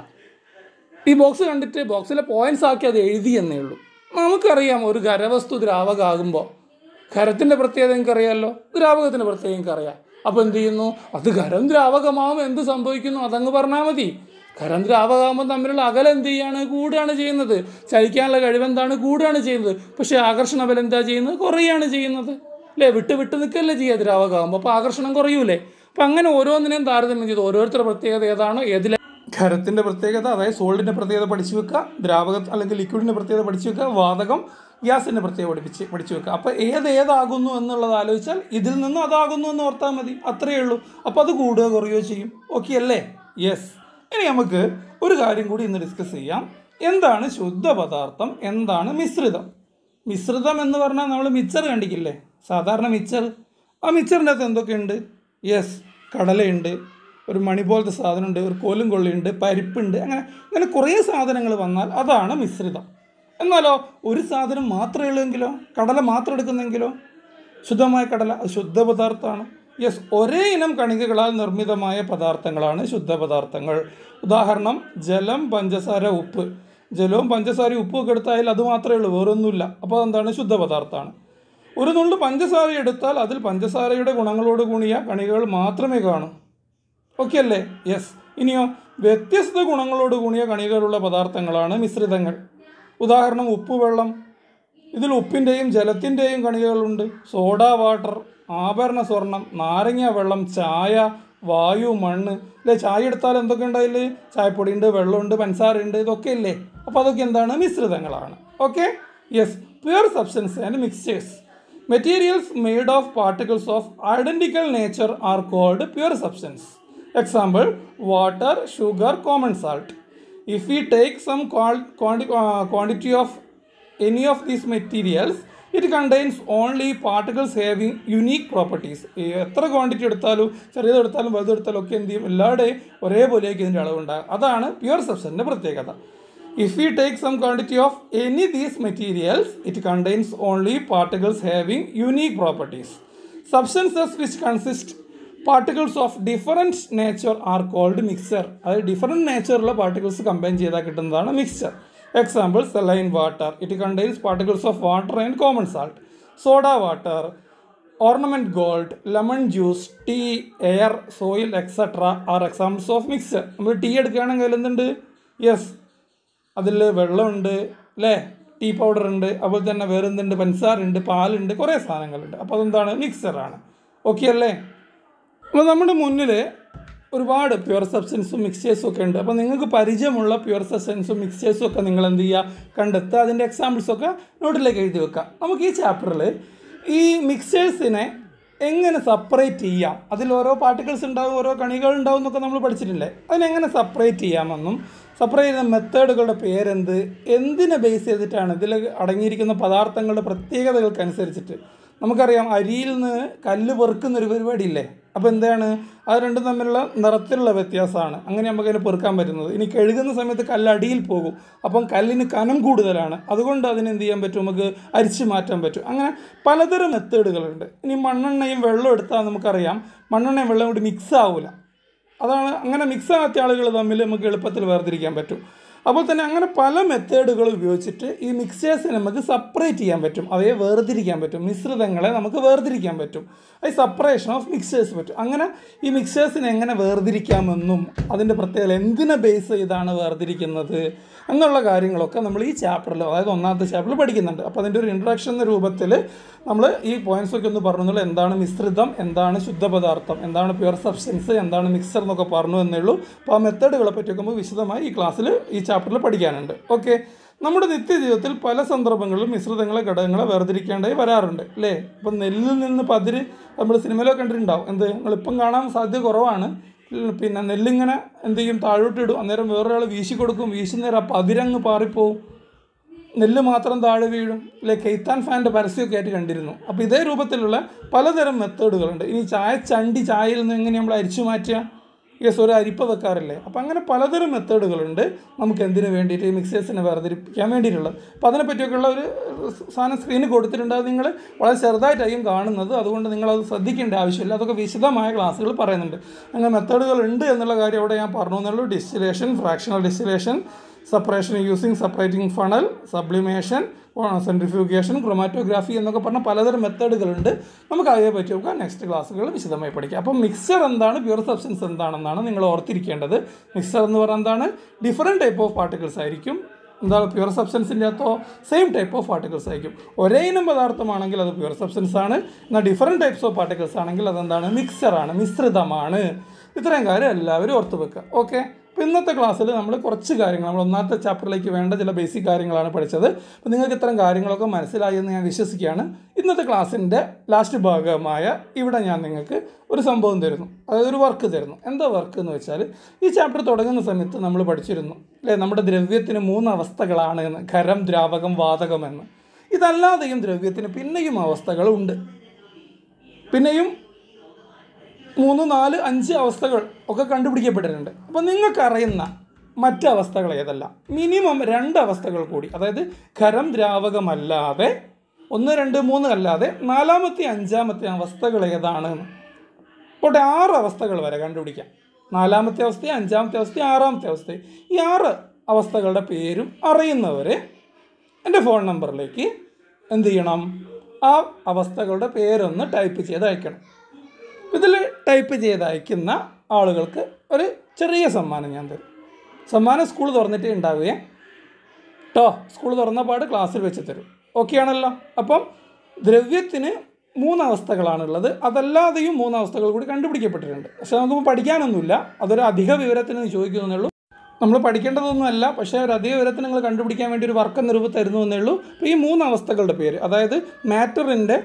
ഈ ബോക്സ് കണ്ടിട്ട് ബോക്സിലെ പോയിന്റ്സ് ആക്കി അത് എഴുതി എന്നേ ഉള്ളൂ നമുക്കറിയാം ഒരു ഖരവസ്തു ദ്രാവകമാകുമ്പോൾ ഖരത്തിൻ്റെ പ്രത്യേകത എനിക്കറിയാമല്ലോ ദ്രാവകത്തിൻ്റെ പ്രത്യേകത എനിക്കറിയാം അപ്പോൾ എന്ത് ചെയ്യുന്നു അത് ഖരം ദ്രാവകമാകുമ്പോൾ എന്ത് സംഭവിക്കുന്നു അതങ്ങ് പറഞ്ഞാൽ മതി ഖരം ദ്രാവകമാകുമ്പോൾ തമ്മിലുള്ള അകലം എന്ത് ചെയ്യാണ് കൂടുകയാണ് ചെയ്യുന്നത് ചലിക്കാനുള്ള കഴിവ് എന്താണ് കൂടുകയാണ് ചെയ്യുന്നത് പക്ഷേ ആകർഷണ ബലം എന്താ ചെയ്യുന്നത് കുറയുകയാണ് ചെയ്യുന്നത് അല്ലേ വിട്ട് വിട്ട് നിൽക്കല്ലേ ചെയ്യുക ദ്രാവകമാകുമ്പോൾ അപ്പോൾ ആകർഷണം കുറയൂലേ അപ്പം അങ്ങനെ ഓരോന്നിനെയും താരതമ്യം ചെയ്ത് ഓരോരുത്തരുടെ പ്രത്യേകത ഏതാണോ ഏതിലെ ഖരത്തിൻ്റെ പ്രത്യേകത അതായത് സോൾഡിൻ്റെ പ്രത്യേകത പഠിച്ചു വെക്കുക ദ്രാവക അല്ലെങ്കിൽ ലിക്വിഡിൻ്റെ പ്രത്യേകത പഠിച്ചു വെക്കുക വാതകം ഗ്യാസിൻ്റെ പ്രത്യേകത പഠിപ്പിച്ച് പഠിച്ചു വെക്കുക അപ്പോൾ ഏത് ഏതാകുന്നു എന്നുള്ളത് ആലോചിച്ചാൽ ഇതിൽ നിന്ന് അതാകുന്നു എന്ന് ഓർത്താൽ മതി അത്രയേ ഉള്ളൂ അപ്പോൾ അത് കൂടുകയോ കുറയുകയോ ചെയ്യും ഓക്കെ അല്ലേ യെസ് ഇനി നമുക്ക് ഒരു കാര്യം കൂടി ഇന്ന് ഡിസ്കസ് ചെയ്യാം എന്താണ് ശുദ്ധ പദാർത്ഥം എന്താണ് മിശ്രിതം മിശ്രിതം എന്ന് പറഞ്ഞാൽ നമ്മൾ മിച്ചർ കണ്ടിക്കില്ലേ സാധാരണ മിച്ചർ ആ മിച്ചറിൻ്റെ അകത്ത് എന്തൊക്കെയുണ്ട് യെസ് കടലയുണ്ട് ഒരു മണി പോലത്തെ സാധനമുണ്ട് ഒരു കോലും കൊള്ളിയുണ്ട് പരിപ്പുണ്ട് അങ്ങനെ അങ്ങനെ കുറേ സാധനങ്ങൾ വന്നാൽ അതാണ് മിശ്രിതം എന്നാലോ ഒരു സാധനം മാത്രമേ ഉള്ളൂവെങ്കിലോ കടല മാത്രം എടുക്കുന്നെങ്കിലോ ശുദ്ധമായ കടല അത് ശുദ്ധ പദാർത്ഥമാണ് യെസ് ഒരേ ഇനം കണികകളാൽ നിർമ്മിതമായ പദാർത്ഥങ്ങളാണ് ശുദ്ധ പദാർത്ഥങ്ങൾ ഉദാഹരണം ജലം പഞ്ചസാര ഉപ്പ് ജലവും പഞ്ചസാരയും ഉപ്പും ഒക്കെ എടുത്താൽ അത് മാത്രമേ ഉള്ളൂ വേറൊന്നുമില്ല അപ്പോൾ അതെന്താണ് ശുദ്ധ പദാർത്ഥമാണ് ഒരു നുള്ളു പഞ്ചസാര എടുത്താൽ അതിൽ പഞ്ചസാരയുടെ ഗുണങ്ങളോട് കൂടിയ കണികകൾ മാത്രമേ കാണൂ ഓക്കെ അല്ലേ യെസ് ഇനിയോ വ്യത്യസ്ത ഗുണങ്ങളോട് കൂടിയ കണികകളുള്ള പദാർത്ഥങ്ങളാണ് മിശ്രിതങ്ങൾ ഉദാഹരണം ഉപ്പുവെള്ളം ഇതിൽ ഉപ്പിൻ്റെയും ജലത്തിൻ്റെയും കണികകളുണ്ട് സോഡ വാട്ടർ ആഭരണ സ്വർണം നാരങ്ങ വെള്ളം ചായ വായു മണ്ണ് അല്ലേ ചായ എടുത്താൽ എന്തൊക്കെ ഉണ്ടായില്ലേ ചായപ്പൊടിയുണ്ട് വെള്ളമുണ്ട് പഞ്ചസാരയുണ്ട് ഇതൊക്കെ ഇല്ലേ അപ്പോൾ അതൊക്കെ എന്താണ് മിശ്രിതങ്ങളാണ് okay yes pure substance and mixtures materials made of particles of identical nature are called pure substance example water sugar common salt if we take some quantity of any of these materials it contains only particles having unique properties ഈ എത്ര quantity എടുത്താലും ചെറിയതെടുത്താലും വലുതെടുത്താലും ഒക്കെ എന്ത് ചെയ്യും എല്ലാവരുടെയും ഒരേപോലെയൊക്കെ ഇതിൻ്റെ അളവുണ്ടാകും അതാണ് pure സബ്സ്റ്റൻസിൻ്റെ പ്രത്യേകത if you take some quantity of any these materials it contains only particles having unique properties substances which consist particles of different nature are called mixture അതായത് ഡിഫറൻറ്റ് നേച്ചറുള്ള പാർട്ടിക്കിൾസ് കമ്പൈൻ ചെയ്താൽ കിട്ടുന്നതാണ് mixture example saline water it contains particles of water and common salt soda water ornament gold lemon juice tea air soil etcetera are examples of mixture നമ്മൾ tea എടുക്കുകയാണെങ്കിൽ അതിൽ എന്തുണ്ട് yes അതിൽ വെള്ളമുണ്ട് അല്ലേ ടീ പൗഡർ ഉണ്ട് അതുപോലെ തന്നെ വേറെ എന്തുണ്ട് പഞ്ചസാരുണ്ട് പാലുണ്ട് കുറേ സാധനങ്ങളുണ്ട് അപ്പോൾ അതെന്താണ് മിക്സറാണ് ഓക്കെ അല്ലേ അപ്പോൾ നമ്മുടെ മുന്നിൽ ഒരുപാട് പ്യുവർ സബ്സ്റ്റൻസും മിക്സ്ചേഴ്സും ഒക്കെ ഉണ്ട് അപ്പോൾ നിങ്ങൾക്ക് പരിചയമുള്ള പ്യുവർ സബ്സ്റ്റൻസും മിക്സ്ചേഴ്സും ഒക്കെ നിങ്ങൾ എന്ത് ചെയ്യുക കണ്ടെത്തുക അതിൻ്റെ എക്സാമ്പിൾസൊക്കെ നോട്ടിലേക്ക് എഴുതി വെക്കുക നമുക്ക് ഈ ചാപ്റ്ററിൽ ഈ മിക്സ്ചേഴ്സിനെ എങ്ങനെ സെപ്പറേറ്റ് ചെയ്യാം അതിൽ ഓരോ പാർട്ടിക്കിൾസ് ഉണ്ടാവും ഓരോ കണികൾ ഉണ്ടാവും എന്നൊക്കെ നമ്മൾ പഠിച്ചിട്ടില്ലേ അതിനെങ്ങനെ സെപ്പറേറ്റ് ചെയ്യാമെന്നും സെപ്പറേറ്റ് ചെയ്യുന്ന മെത്തേഡുകളുടെ പേരെന്ത് എന്തിനെ ബേസ് ചെയ്തിട്ടാണ് ഇതിൽ അടങ്ങിയിരിക്കുന്ന പദാർത്ഥങ്ങളുടെ പ്രത്യേകതകൾക്കനുസരിച്ചിട്ട് നമുക്കറിയാം അരിയിൽ നിന്ന് കല്ല് പെറുക്കുന്ന ഒരു പരിപാടിയില്ലേ അപ്പോൾ എന്താണ് അത് രണ്ടും തമ്മിലുള്ള നിറത്തിലുള്ള വ്യത്യാസമാണ് അങ്ങനെ നമുക്ക് അതിനെ പെറുക്കാൻ പറ്റുന്നത് ഇനി കഴുകുന്ന സമയത്ത് കല്ല് അടിയിൽ പോകും അപ്പം കല്ലിന് കനം കൂടുതലാണ് അതുകൊണ്ട് അതിന് എന്ത് ചെയ്യാൻ പറ്റും നമുക്ക് അരിച്ചു മാറ്റാൻ പറ്റും അങ്ങനെ പലതരം മെത്തേഡുകളുണ്ട് ഇനി മണ്ണെണ്ണയും വെള്ളം എടുത്താൽ നമുക്കറിയാം മണ്ണെണ്ണയും വെള്ളം കൂടി മിക്സ് ആവില്ല അതാണ് അങ്ങനെ മിക്സ് ആകാത്ത ആളുകൾ തമ്മിൽ നമുക്ക് എളുപ്പത്തിൽ വേർതിരിക്കാൻ പറ്റും അപ്പോൾ തന്നെ അങ്ങനെ പല മെത്തേഡുകൾ ഉപയോഗിച്ചിട്ട് ഈ മിക്സേഴ്സിനെ നമുക്ക് സെപ്പറേറ്റ് ചെയ്യാൻ പറ്റും അവയെ വേർതിരിക്കാൻ പറ്റും മിശ്രിതങ്ങളെ നമുക്ക് വേർതിരിക്കാൻ പറ്റും ഈ സെപ്പറേഷൻ ഓഫ് മിക്സേഴ്സ് പറ്റും അങ്ങനെ ഈ മിക്സേഴ്സിനെ എങ്ങനെ വേർതിരിക്കാമെന്നും അതിൻ്റെ പ്രത്യേകത എന്തിനെ ബേസ് ചെയ്താണ് വേർതിരിക്കുന്നത് എന്നുള്ള കാര്യങ്ങളൊക്കെ നമ്മൾ ഈ ചാപ്റ്ററിൽ അതായത് ഒന്നാമത്തെ ചാപ്റ്ററിൽ പഠിക്കുന്നുണ്ട് അപ്പോൾ അതിൻ്റെ ഒരു ഇൻട്രഡക്ഷൻ എന്ന രൂപത്തിൽ നമ്മൾ ഈ പോയിന്റ്സ് ഒക്കെ ഒന്ന് പറഞ്ഞു എന്താണ് മിശ്രിതം എന്താണ് ശുദ്ധപദാർത്ഥം എന്താണ് പ്യുവർ സബ്സ്റ്റൻസ് എന്താണ് മിക്സർ എന്നൊക്കെ പറഞ്ഞു എന്നേ ഉള്ളൂ അപ്പോൾ ആ മെത്തേഡുകളെ പറ്റിയൊക്കെ നമുക്ക് വിശദമായി ഈ ക്ലാസ്സിൽ ഈ ചാപ്റ്ററിൽ പഠിക്കാനുണ്ട് ഓക്കെ നമ്മുടെ നിത്യജീവിതത്തിൽ പല സന്ദർഭങ്ങളിലും മിശ്രിതങ്ങളെ ഘടകങ്ങളെ വേർതിരിക്കേണ്ടതായി വരാറുണ്ട് അല്ലേ ഇപ്പം നെല്ലിൽ നിന്ന് പതിര് നമ്മൾ സിനിമയിലൊക്കെ കണ്ടിട്ടുണ്ടാവും എന്ത് നമ്മളിപ്പം കാണാൻ സാധ്യത കുറവാണ് പിന്നെ നെല്ലിങ്ങനെ എന്ത് ചെയ്യും താഴോട്ട് ഇടും അന്നേരം വേറൊരാൾ വീശി കൊടുക്കും വീശുന്നേരം ആ പതിരങ്ങ് പാറിപ്പോവും നെല്ല് മാത്രം താഴെ വീഴും അല്ലെ കെയ്ത്താൻ ഫാൻ്റെ പരസ്യമൊക്കെ ആയിട്ട് കണ്ടിരുന്നു അപ്പോൾ ഇതേ രൂപത്തിലുള്ള പലതരം മെത്തേഡുകളുണ്ട് ഇനി ചായ ചണ്ടി ചായയിൽ നിന്ന് എങ്ങനെ നമ്മൾ അരിച്ചു മാറ്റുക യെസ് ഒരു അരിപ്പ വെക്കാറില്ലേ അപ്പോൾ അങ്ങനെ പലതരം മെത്തേഡുകളുണ്ട് നമുക്ക് എന്തിനു വേണ്ടിയിട്ട് ഈ മിക്സേഴ്സിനെ വേർതിരിപ്പിക്കാൻ വേണ്ടിയിട്ടുള്ളത് അപ്പോൾ അതിനെപ്പറ്റിയൊക്കെയുള്ള ഒരു സാധനം സ്ക്രീനിൽ കൊടുത്തിട്ടുണ്ട് അത് നിങ്ങൾ വളരെ ചെറുതായിട്ടായിരിക്കും കാണുന്നത് അതുകൊണ്ട് നിങ്ങളത് ശ്രദ്ധിക്കേണ്ട ആവശ്യമില്ല അതൊക്കെ വിശദമായ ക്ലാസ്സുകൾ പറയുന്നുണ്ട് അങ്ങനെ മെത്തേഡുകൾ ഉണ്ട് എന്നുള്ള കാര്യം അവിടെ ഞാൻ പറഞ്ഞു എന്നുള്ളൂ distillation fractional distillation separation using separating funnel sublimation centrifugation chromatography എന്നൊക്കെ പറഞ്ഞ പലതരം മെത്തേഡുകളുണ്ട് നമുക്ക് അതേ പറ്റി നോക്കാം നെക്സ്റ്റ് ക്ലാസ്സുകൾ വിശദമായി പഠിക്കാം അപ്പം മിക്സർ എന്താണ് പ്യൂർ സബ്സ്റ്റൻസ് എന്താണെന്നാണ് നിങ്ങൾ ഓർത്തിരിക്കേണ്ടത് മിക്സർ എന്ന് പറഞ്ഞാൽ എന്താണ് ഡിഫറെൻറ്റ് ടൈപ്പ് ഓഫ് പാർട്ടിക്കിൾസ് ആയിരിക്കും എന്താ പ്യൂർ സബ്സ്റ്റൻസിൻ്റെ അകത്തോ സെയിം ടൈപ്പ് ഓഫ് പാർട്ടിക്കിൾസ് ആയിരിക്കും ഒരേ ഇനം പദാർത്ഥമാണെങ്കിൽ അത് പ്യൂർ സബ്സ്റ്റൻസ് ആണ് എന്നാൽ ഡിഫറെൻറ്റ് ടൈപ്സ് ഓഫ് പാർട്ടിക്കിൾസ് ആണെങ്കിൽ അതെന്താണ് മിക്സറാണ് മിശ്രിതമാണ് ഇത്രയും കാര്യം എല്ലാവരും ഓർത്ത് വെക്കുക ഓക്കെ അപ്പോൾ ഇന്നത്തെ ക്ലാസ്സിൽ നമ്മൾ കുറച്ച് കാര്യങ്ങൾ നമ്മൾ ഒന്നാമത്തെ ചാപ്റ്ററിലേക്ക് വേണ്ട ചില ബേസിക് കാര്യങ്ങളാണ് പഠിച്ചത് അപ്പോൾ നിങ്ങൾക്ക് ഇത്തരം കാര്യങ്ങളൊക്കെ മനസ്സിലായി എന്ന് ഞാൻ വിശ്വസിക്കുകയാണ് ഇന്നത്തെ ക്ലാസ്സിൻ്റെ ലാസ്റ്റ് ഭാഗമായ ഇവിടെ ഞാൻ നിങ്ങൾക്ക് ഒരു സംഭവം തരുന്നു അതായത് ഒരു വർക്ക് തരുന്നു എന്താ വർക്ക് എന്ന് വെച്ചാൽ ഈ ചാപ്റ്റർ തുടങ്ങുന്ന സമയത്ത് നമ്മൾ പഠിച്ചിരുന്നു അല്ലേ നമ്മുടെ ദ്രവ്യത്തിന് മൂന്ന് അവസ്ഥകളാണ് എന്ന് ഖരം ദ്രാവകം വാതകം എന്ന് ഇതല്ലാതെയും ദ്രവ്യത്തിന് പിന്നെയും അവസ്ഥകളുണ്ട് പിന്നെയും മൂന്ന് നാല് അഞ്ച് അവസ്ഥകൾ ഒക്കെ കണ്ടുപിടിക്കപ്പെട്ടിട്ടുണ്ട് അപ്പോൾ നിങ്ങൾക്കറിയുന്ന മറ്റ് അവസ്ഥകൾ ഏതെല്ലാം മിനിമം രണ്ട് അവസ്ഥകൾ കൂടി അതായത് ഖരം ദ്രാവകമല്ലാതെ ഒന്ന് രണ്ട് മൂന്ന് അല്ലാതെ നാലാമത്തെ അഞ്ചാമത്തെ അവസ്ഥകൾ ഏതാണെന്ന് പോട്ടെ ആറ് അവസ്ഥകൾ വരെ കണ്ടുപിടിക്കാം നാലാമത്തെ അവസ്ഥ അഞ്ചാമത്തെ അവസ്ഥ ആറാമത്തെ അവസ്ഥ ഈ ആറ് അവസ്ഥകളുടെ പേരും അറിയുന്നവർ എൻ്റെ ഫോൺ നമ്പറിലേക്ക് എന്ത് ചെയ്യണം ആ അവസ്ഥകളുടെ പേരൊന്ന് ടൈപ്പ് ചെയ്ത് അയക്കണം ഇതിൽ ടൈപ്പ് ചെയ്ത് അയക്കുന്ന ആളുകൾക്ക് ഒരു ചെറിയ സമ്മാനം ഞാൻ തരും സമ്മാനം സ്കൂൾ തുറന്നിട്ടേ ഉണ്ടാവുകയെ കേട്ടോ സ്കൂൾ തുറന്ന പാട് ക്ലാസ്സിൽ വെച്ച് തരും ഓക്കെ ആണല്ലോ അപ്പം ദ്രവ്യത്തിന് മൂന്ന് അവസ്ഥകളാണുള്ളത് അതല്ലാതെയും മൂന്ന് അവസ്ഥകൾ കൂടി കണ്ടുപിടിക്കപ്പെട്ടിട്ടുണ്ട് പക്ഷെ നമുക്കിപ്പോൾ പഠിക്കാനൊന്നുമില്ല അതൊരു അധിക വിവരത്തിന് ചോദിക്കുന്നേ ഉള്ളൂ നമ്മൾ പഠിക്കേണ്ടതൊന്നുമല്ല പക്ഷേ ഒരു അധിക വിവരത്തിന് നിങ്ങൾ കണ്ടുപിടിക്കാൻ വേണ്ടി ഒരു വർക്ക് നിരൂപ തരുന്നു എന്നേ ഉള്ളൂ അപ്പോൾ ഈ മൂന്ന് അവസ്ഥകളുടെ പേര് അതായത് മാറ്ററിൻ്റെ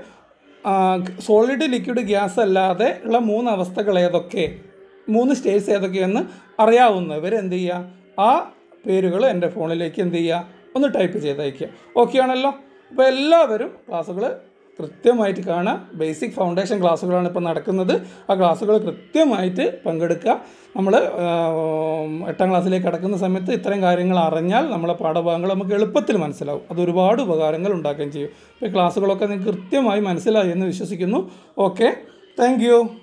സോളിഡ് ലിക്വിഡ് ഗ്യാസ് അല്ലാതെ ഉള്ള മൂന്ന് അവസ്ഥകൾ ഏതൊക്കെ മൂന്ന് സ്റ്റേറ്റ്സ് ഏതൊക്കെയെന്ന് അറിയാവുന്നവർ എന്ത് ചെയ്യുക ആ പേരുകൾ എൻ്റെ ഫോണിലേക്ക് എന്ത് ചെയ്യുക ഒന്ന് ടൈപ്പ് ചെയ്ത് അയക്കുക ഓക്കെ ആണല്ലോ അപ്പോൾ എല്ലാവരും ക്ലാസ്സുകൾ കൃത്യമായിട്ട് കാണുക ബേസിക് ഫൗണ്ടേഷൻ ക്ലാസ്സുകളാണ് ഇപ്പോൾ നടക്കുന്നത് ആ ക്ലാസ്സുകൾ കൃത്യമായിട്ട് പങ്കെടുക്കുക നമ്മൾ എട്ടാം ക്ലാസ്സിലേക്ക് കടക്കുന്ന സമയത്ത് ഇത്തരം കാര്യങ്ങൾ അറിഞ്ഞാൽ നമ്മളെ പാഠഭാഗങ്ങൾ നമുക്ക് എളുപ്പത്തിൽ മനസ്സിലാവും അത് ഒരുപാട് ഉപകാരങ്ങൾ ഉണ്ടാക്കുകയും ചെയ്യും അപ്പോൾ ഈ ക്ലാസ്സുകളൊക്കെ നിങ്ങൾക്ക് കൃത്യമായി മനസ്സിലായി എന്ന് വിശ്വസിക്കുന്നു ഓക്കെ താങ്ക്